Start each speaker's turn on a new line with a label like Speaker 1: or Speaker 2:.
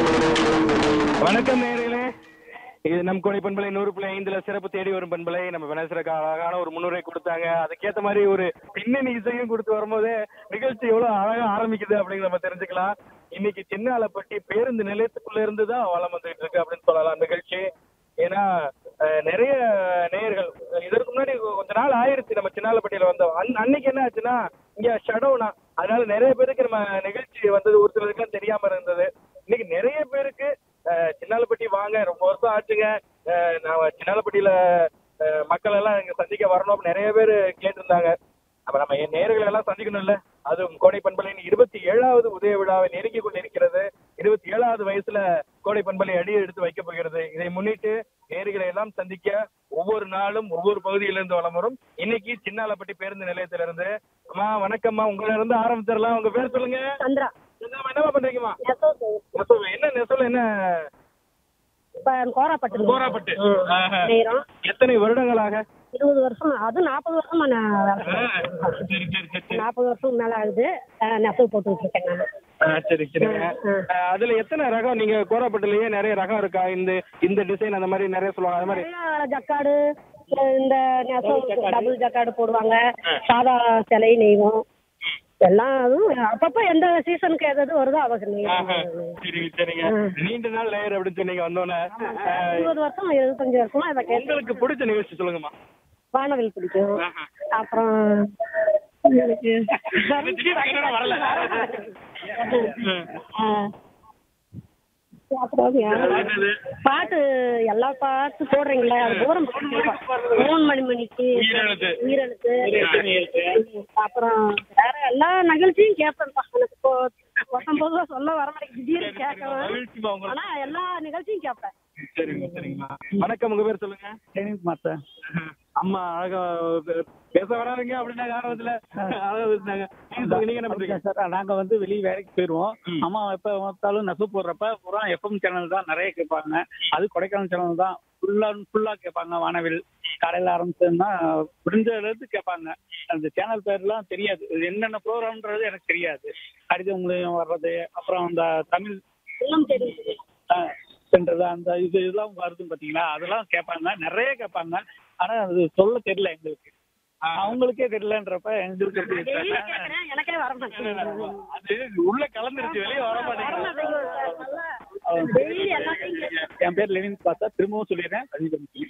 Speaker 1: வணக்கம் நேர்களே இது நம் கோடை பண்பலை நூறு புள்ளி ஐந்துல சிறப்பு தேடி வரும் பண்பலை நம்ம வினசருக்கு அழகான ஒரு முன்னுரை கொடுத்தாங்க அதுக்கேத்த மாதிரி ஒரு பின்னணி இசையும் கொடுத்து வரும்போது நிகழ்ச்சி எவ்வளவு அழகா ஆரம்பிக்குது அப்படிங்கிற நம்ம தெரிஞ்சுக்கலாம் இன்னைக்கு சின்னாலப்பட்டி பேருந்து நிலையத்துக்குள்ள இருந்து தான் வளம் வந்துட்டு இருக்கு அப்படின்னு சொல்லலாம் நிகழ்ச்சி ஏன்னா அஹ், நிறைய நேயர்கள் இதற்கு முன்னாடி கொஞ்ச நாள் ஆயிருச்சு நம்ம சின்னாலப்பட்டியில வந்தோம் அன் அன்னைக்கு என்ன ஆச்சுன்னா இங்க ஷடவுனா அதனால நிறைய பேருக்கு நம்ம நிகழ்ச்சி வந்தது ஒரு சிலருக்குலாம் தெரியாம இருந்தது இன்னைக்கு நிறைய பேருக்கு அஹ், சின்னாலப்பட்டி வாங்க ரொம்ப வருஷம் ஆச்சுங்க அஹ், நான் சின்னாலப்பட்டியில அஹ், மக்கள் எல்லாம் இங்க சந்திக்க வரணும் அப்படின்னு நிறைய பேர் கேட்டிருந்தாங்க அப்ப நம்ம என் நேர்களை எல்லாம் சந்திக்கணும்ல அதுவும் கோடை பண்பலையின் இருபத்தி ஏழாவது உதய விழாவை நெருங்கி கொண்டிருக்கிறது இருபத்தி ஏழாவது வயசுல கோடை பண்பலை அடி எடுத்து வைக்க போகிறது இதை முன்னிட்டு நேர்களை எல்லாம் சந்திக்க ஒவ்வொரு நாளும் ஒவ்வொரு பகுதியிலிருந்து வலம் வரும் இன்னைக்கு சின்னாலப்பட்டி பேருந்து நிலையத்திலிருந்து அம்மா வணக்கம்மா உங்கள இருந்து ஆரம்பிச்சிடலாம் உங்க பேர் சொல்லுங்க
Speaker 2: சந்திரா
Speaker 1: என்னம்மா, என்னம்மா பண்றீங்கம்மா
Speaker 2: நெசவு
Speaker 1: நெசவு என்ன நெசவுல என்ன
Speaker 2: இப்ப கோராப்பட்டு
Speaker 1: கோராப்பட்டு ஆஹா.
Speaker 2: நேரம்
Speaker 1: எத்தனை வருடங்களாக
Speaker 2: இருபது வருஷம் அது நாற்பது வருஷமா நான் வேலை
Speaker 1: ஆ,
Speaker 2: செய்றேன்.
Speaker 1: சரி சரி சரி சரி
Speaker 2: நாற்பது வருஷம் மேல ஆகுது அஹ் நெசவு போட்டுட்டு இருக்கேன் நான்
Speaker 1: ஆ, சரி சரிங்க
Speaker 2: ஆ.
Speaker 1: ஆ, அதுல எத்தனை ரகம் நீங்க கோராப்பட்டுலயே நிறைய ரகம் இருக்கா இந்த இந்த டிசைன் அந்த மாதிரி நிறைய சொல்லுவாங்க அது மாதிரி
Speaker 2: நிறைய ஜக்காடு அஹ் இந்த நெசவு டபுள் ஜக்காடு போடுவாங்க சாதா சிலை நெய்வோம் எல்லாம் அதுவும் அப்பப்ப எந்த சீசனுக்கு எது எது வருதோ அவங்க
Speaker 1: ஆஹா.
Speaker 2: நெய்வோம்
Speaker 1: சரிங்க சரிங்க நீண்ட நாள் லேயர் அப்படின்னு சொன்னீங்க வந்தோன்னே ஆ,
Speaker 2: இருபது வருஷம் இருபத்தஞ்சு வருஷமா இதை கேட்டு
Speaker 1: உங்களுக்கு பிடிச்ச நிகழ்ச்சி சொல்லுங்கம்மா
Speaker 2: வானவில் பிடிக்கும்
Speaker 1: ஆஹா.
Speaker 2: அப்புறம் எனக்கு
Speaker 1: திடீர்னு வரல.
Speaker 2: ஆ. அப்புறம் யாரு-
Speaker 1: என்னது?
Speaker 2: பாட்டு எல்லா பாட்டு போடுறீங்களே அது தூரம் மூணு மணி மணிக்கு
Speaker 1: உயிரெழுத்து.
Speaker 2: உயிரெழுத்து அப்புறம் வேற எல்லா நிகழ்ச்சியும் கேட்பேன்ப்பா எனக்கு இப்போ பத்தொன்பது ரூபா சொல்ல வர மாட்டேங்குது திடீர்னு கேட்கவேன்
Speaker 1: மகிழ்ச்சிமா உங்களுக்கு
Speaker 2: ஆனா எல்லா நிகழ்ச்சியும் கேட்பேன்
Speaker 1: சரிங்க சரிங்கம்மா வணக்கம் உங்க பேர் சொல்லுங்க
Speaker 3: டெனிஸ் மாஸ்டர்
Speaker 1: அம்மா அழகா பே- பேச வராதுங்க அப்படின்னா ஆரம்பத்துல அழகா பேசுனாங்க நீங்க சொல்லுங்க, நீங்க என்ன பண்றீங்க
Speaker 3: சார் நாங்க வந்து வெளியே வேலைக்கு போயிருவோம்
Speaker 1: ம்.
Speaker 3: அம்மா எப்ப பார்த்தாலும் நெசவு போடுறப்ப பூரா எஃப்எம் சேனல் தான் நிறைய கேட்பாங்க அது கொடைக்கானல் சேனல் தான் ஃபுல்லா ஃபுல்லா கேட்பாங்க வானவில் காலையில ஆரம்பிச்சதுன்னா புரிஞ்ச அளவுக்கு கேட்பாங்க அந்த சேனல் பேர்லாம் தெரியாது இது என்னென்ன ப்ரோக்ராம்ன்றது எனக்கு தெரியாது கடிதம் மூலியம் வர்றது அப்புறம் அந்த தமிழ்
Speaker 2: இன்னும் தெரியும்
Speaker 3: ஆஹ், சென்றது அந்த இது இதெல்லாம் வருது பாத்தீங்களா அதெல்லாம் கேட்பாங்க நிறைய கேட்பாங்க ஆனா அது சொல்ல தெரியல எங்களுக்கு அவங்களுக்கே தெரியலன்றப்ப எங்களுக்கு எப்படி
Speaker 2: டெய்லி
Speaker 3: தெரியல?
Speaker 2: கேட்கறேன் எனக்கே வர மாட்டேங்குது
Speaker 1: அது உள்ள கலந்துருச்சு வெளியே வர
Speaker 2: வர
Speaker 1: மாட்டேங்குது
Speaker 2: மாட்டேங்குது சார் நல்லா டெய்லி எல்லாத்தையும் கேட்கறேன்
Speaker 3: என் பேர் லெனின் பாத்தா திரும்பவும் சொல்லிடுறேன் பதிவு பண்ணிக்கிறேன்